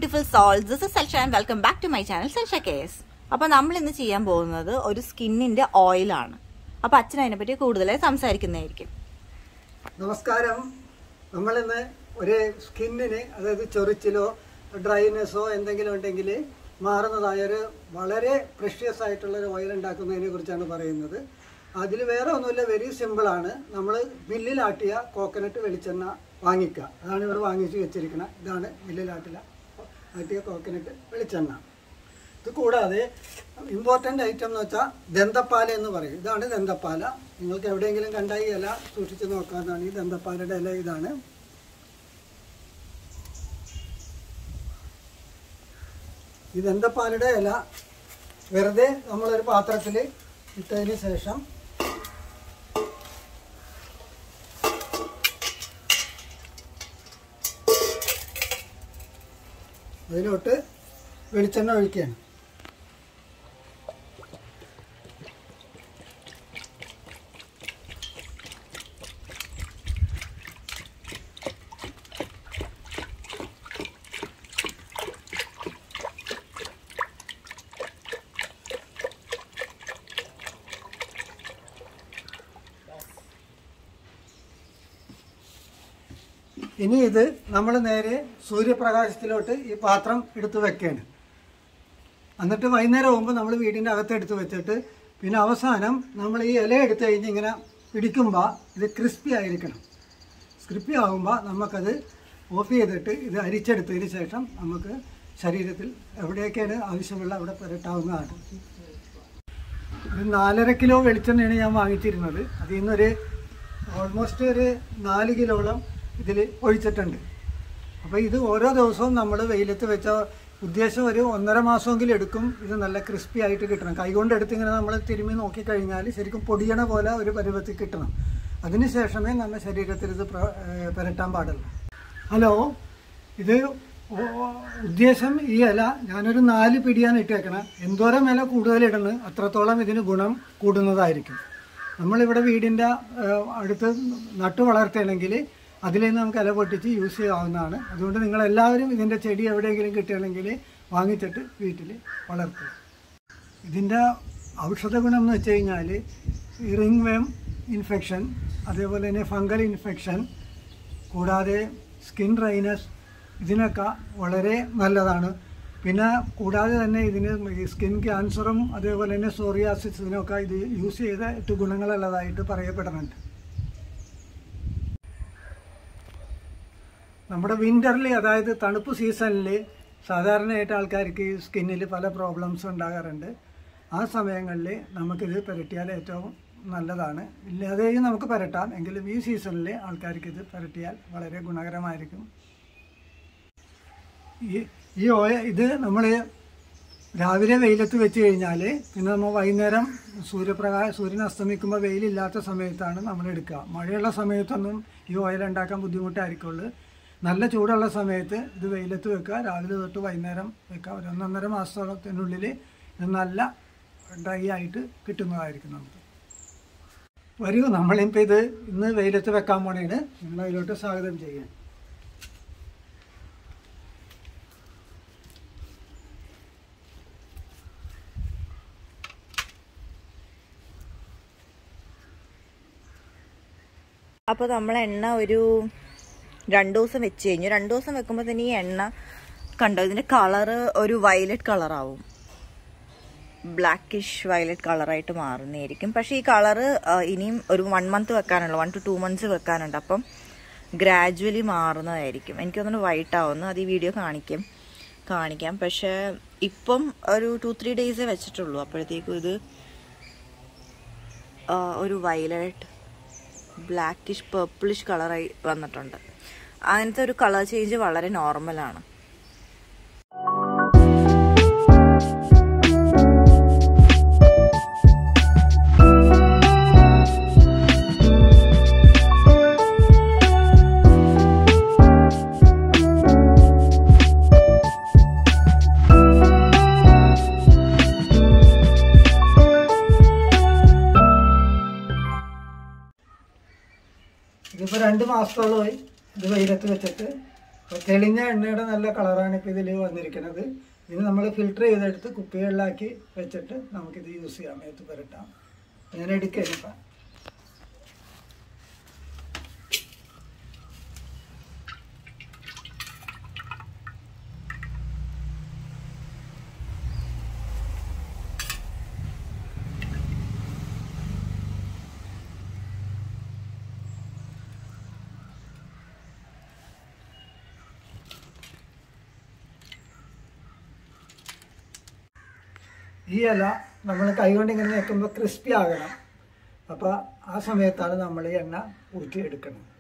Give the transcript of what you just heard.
beautiful souls this is Selsha and welcome back to my channel Selsha കേസ് അപ്പോൾ നമ്മൾ ഇന്ന് ചെയ്യാൻ പോകുന്നത് ഒരു സ്കിന്നിന്റെ ഓയിലാണ് അപ്പോൾ അച്ഛൻ അതിനെപ്പറ്റി കൂടുതലായി സംസാരിക്കുന്നതായിരിക്കും നമസ്കാരം നമ്മളിന്ന് ഒരു സ്കിന്നിന് അതായത് ചൊറിച്ചിലോ ഡ്രൈനെസ്സോ എന്തെങ്കിലും ഉണ്ടെങ്കിൽ മാറുന്നതായ ഒരു വളരെ പ്രഷ്യസ് ആയിട്ടുള്ള ഒരു ഓയിൽ ഉണ്ടാക്കുന്നതിനെ കുറിച്ചാണ് പറയുന്നത് അതിൽ വേറെ ഒന്നുമില്ല വെരി സിമ്പിളാണ് നമ്മൾ മില്ലിലാട്ടിയ കോക്കനട്ട് വെളിച്ചെണ്ണ വാങ്ങിക്കുക അതാണ് ഇവിടെ വാങ്ങിച്ച് വെച്ചിരിക്കുന്നത് ഇതാണ് മില്ലിലാട്ടില ആട്ടിയ കോക്കനട്ട് വെളിച്ചെണ്ണ ഇത് കൂടാതെ ഇമ്പോർട്ടൻ്റ് ഐറ്റം എന്ന് വെച്ചാൽ ദന്തപ്പാല എന്ന് പറയും ഇതാണ് ദന്തപ്പാല നിങ്ങൾക്ക് എവിടെയെങ്കിലും കണ്ട ഈ ഇല സൂക്ഷിച്ച് നോക്കാവുന്നതാണ് ഈ ദന്തപ്പാലയുടെ ഇല ഇതാണ് ഈ ദന്തപ്പാലയുടെ ഇല വെറുതെ നമ്മളൊരു പാത്രത്തിൽ ഇട്ടതിന് ശേഷം അതിലോട്ട് വെളിച്ചെണ്ണ ഒഴിക്കുകയാണ് ഇനി ഇത് നമ്മൾ നേരെ സൂര്യപ്രകാശത്തിലോട്ട് ഈ പാത്രം എടുത്ത് വെക്കുകയാണ് എന്നിട്ട് വൈകുന്നേരം ആകുമ്പോൾ നമ്മൾ വീടിൻ്റെ അകത്ത് എടുത്ത് വെച്ചിട്ട് പിന്നെ അവസാനം നമ്മൾ ഈ ഇല എടുത്ത് കഴിഞ്ഞ് ഇങ്ങനെ പിടിക്കുമ്പോൾ ഇത് ക്രിസ്പി ആയിരിക്കണം ക്രിസ്പി ആകുമ്പോൾ നമുക്കത് ഓഫ് ചെയ്തിട്ട് ഇത് അരിച്ചെടുത്തതിന് ശേഷം നമുക്ക് ശരീരത്തിൽ എവിടെയൊക്കെയാണ് ആവശ്യമുള്ള അവിടെ പുരട്ടാവുന്നതാണ് ഒരു നാലര കിലോ വെളിച്ചെണ്ണയാണ് ഞാൻ വാങ്ങിച്ചിരുന്നത് അതിൽ നിന്നൊരു ഓൾമോസ്റ്റ് ഒരു നാല് കിലോളം ഇതിൽ ഒഴിച്ചിട്ടുണ്ട് അപ്പോൾ ഇത് ഓരോ ദിവസവും നമ്മൾ വെയിലത്ത് വെച്ച ഉദ്ദേശം ഒരു ഒന്നര മാസമെങ്കിലും എടുക്കും ഇത് നല്ല ക്രിസ്പി ആയിട്ട് കിട്ടണം കൈകൊണ്ട് എടുത്ത് ഇങ്ങനെ നമ്മൾ തിരുമ്മി നോക്കിക്കഴിഞ്ഞാൽ ശരിക്കും പൊടിയണ പോലെ ഒരു പരുവത്തിൽ കിട്ടണം അതിന് ശേഷമേ നമ്മുടെ ശരീരത്തിൽ ഇത് പ്ര- ഏഹ് പുരട്ടാൻ പാടുള്ളൂ ഹലോ ഇത് ഓ- ഉദ്ദേശം ഈ ഇല ഞാനൊരു നാല് പിടിയാണ് ഇട്ടേക്കണം എന്തോരം ഇല കൂടുതൽ ഇടുന്നു അത്രത്തോളം ഇതിന് ഗുണം കൂടുന്നതായിരിക്കും നമ്മളിവിടെ വീടിൻ്റെ ഏഹ്, അടുത്ത് നട്ടു വളർത്തുകയാണെങ്കിൽ അതിൽ നിന്ന് നമുക്ക് ഇല പൊട്ടിച്ച് യൂസ് ചെയ്യാവുന്നതാണ് അതുകൊണ്ട് നിങ്ങളെല്ലാവരും ഇതിൻ്റെ ചെടി എവിടെയെങ്കിലും കിട്ടുകയാണെങ്കിൽ വാങ്ങിച്ചിട്ട് വീട്ടിൽ വളർത്തുക ഇതിൻ്റെ ഔഷധ ഗുണം എന്ന് വെച്ച് കഴിഞ്ഞാൽ റിംഗ് വേം ഇൻഫെക്ഷൻ അതേപോലെ തന്നെ ഫംഗൽ ഇൻഫെക്ഷൻ കൂടാതെ സ്കിൻ ഡ്രൈനസ് ഇതിനൊക്കെ വളരെ നല്ലതാണ് പിന്നെ കൂടാതെ തന്നെ ഇതിന് ഈ സ്കിൻ ക്യാൻസറും അതേപോലെ തന്നെ സോറിയാസിസ് ഇതിനൊക്കെ ഇത് യൂസ് ചെയ്ത എട്ട് ഗുണങ്ങളുള്ളതായിട്ട് പറയപ്പെടുന്നുണ്ട് നമ്മുടെ വിൻ്ററിൽ അതായത് തണുപ്പ് സീസണിൽ സാധാരണയായിട്ട് ആൾക്കാർക്ക് ഈ സ്കിന്നിൽ പല പ്രോബ്ലംസ് ഉണ്ടാകാറുണ്ട് ആ സമയങ്ങളിൽ നമുക്കിത് പുരട്ടിയാൽ ഏറ്റവും നല്ലതാണ് ഇല്ലാതെയും നമുക്ക് പുരട്ടാം എങ്കിലും ഈ സീസണിൽ ആൾക്കാർക്ക് ഇത് പുരട്ടിയാൽ വളരെ ഗുണകരമായിരിക്കും ഈ ഈ ഓയ ഇത് നമ്മൾ രാവിലെ വെയിലത്ത് വെച്ച് കഴിഞ്ഞാൽ പിന്നെ നമ്മൾ വൈകുന്നേരം സൂര്യപ്രകാശ സൂര്യൻ അസ്തമിക്കുമ്പോൾ വെയിലില്ലാത്ത സമയത്താണ് നമ്മൾ എടുക്കുക മഴയുള്ള സമയത്തൊന്നും ഈ ഓയിൽ ഉണ്ടാക്കാൻ ബുദ്ധിമുട്ടായിരിക്കുള്ളൂ നല്ല ചൂടുള്ള സമയത്ത് ഇത് വെയിലത്ത് വെക്കുക രാവിലെ തൊട്ട് വൈകുന്നേരം വെക്കുക ഒരു ഒന്നൊന്നര മാസത്തിനുള്ളിൽ ഇത് നല്ല ഡ്രൈ ആയിട്ട് കിട്ടുന്നതായിരിക്കും നമുക്ക് വരൂ നമ്മളിപ്പോൾ ഇത് ഇന്ന് വെയിലത്ത് വെക്കാൻ പോണേണ് നിങ്ങൾ അതിലോട്ട് സ്വാഗതം ചെയ്യാൻ അപ്പോൾ നമ്മൾ എണ്ണ ഒരു രണ്ടു ദിവസം വെച്ച് കഴിഞ്ഞു രണ്ടു ദിവസം വെക്കുമ്പോൾ തന്നെ ഈ എണ്ണ കണ്ടോ ഇതിന്റെ കളറ് ഒരു വയലറ്റ് കളറാവും ബ്ലാക്കിഷ് വയലറ്റ് കളറായിട്ട് മാറുന്നതായിരിക്കും പക്ഷേ ഈ കളറ് ഇനിയും ഒരു വൺ മന്ത് വെക്കാനുള്ളൂ വൺ ടു ടു മന്ത്സ് വെക്കാനുണ്ട് അപ്പം ഗ്രാജുവലി മാറുന്നതായിരിക്കും എനിക്ക് തോന്നുന്നു വൈറ്റ് ആവുന്നു അത് ഈ വീഡിയോ കാണിക്കും കാണിക്കാം പക്ഷേ ഇപ്പം ഒരു ടു ത്രീ ഡേയ്സേ വെച്ചിട്ടുള്ളൂ അപ്പോഴത്തേക്കും ഇത് ആ, ഒരു വയലറ്റ് ബ്ലാക്കിഷ് പേർപ്പിളിഷ് കളറായി വന്നിട്ടുണ്ട് അങ്ങനത്തെ ഒരു കളർ ചേഞ്ച് വളരെ നോർമലാണ് ഇതിപ്പോൾ രണ്ട് മാസത്തോളമായി ഇത് വെയിലത്ത് വെച്ചിട്ട് അപ്പോൾ തെളിഞ്ഞ എണ്ണയുടെ നല്ല കളറാണ് ഇപ്പോൾ ഇതിൽ വന്നിരിക്കുന്നത് ഇനി നമ്മൾ ഫിൽറ്റർ ചെയ്തെടുത്ത് കുപ്പികളിലാക്കി വെച്ചിട്ട് നമുക്കിത് യൂസ് ചെയ്യാം മേത്ത് പുരട്ടാം ഞാൻ എടുക്കാം ഈ ഇല നമ്മൾ കൈകൊണ്ട് ഇങ്ങനെ നിൽക്കുമ്പോൾ ക്രിസ്പി ആകണം അപ്പോൾ ആ സമയത്താണ് നമ്മൾ ഈ എണ്ണ ഊറ്റി എടുക്കുന്നത്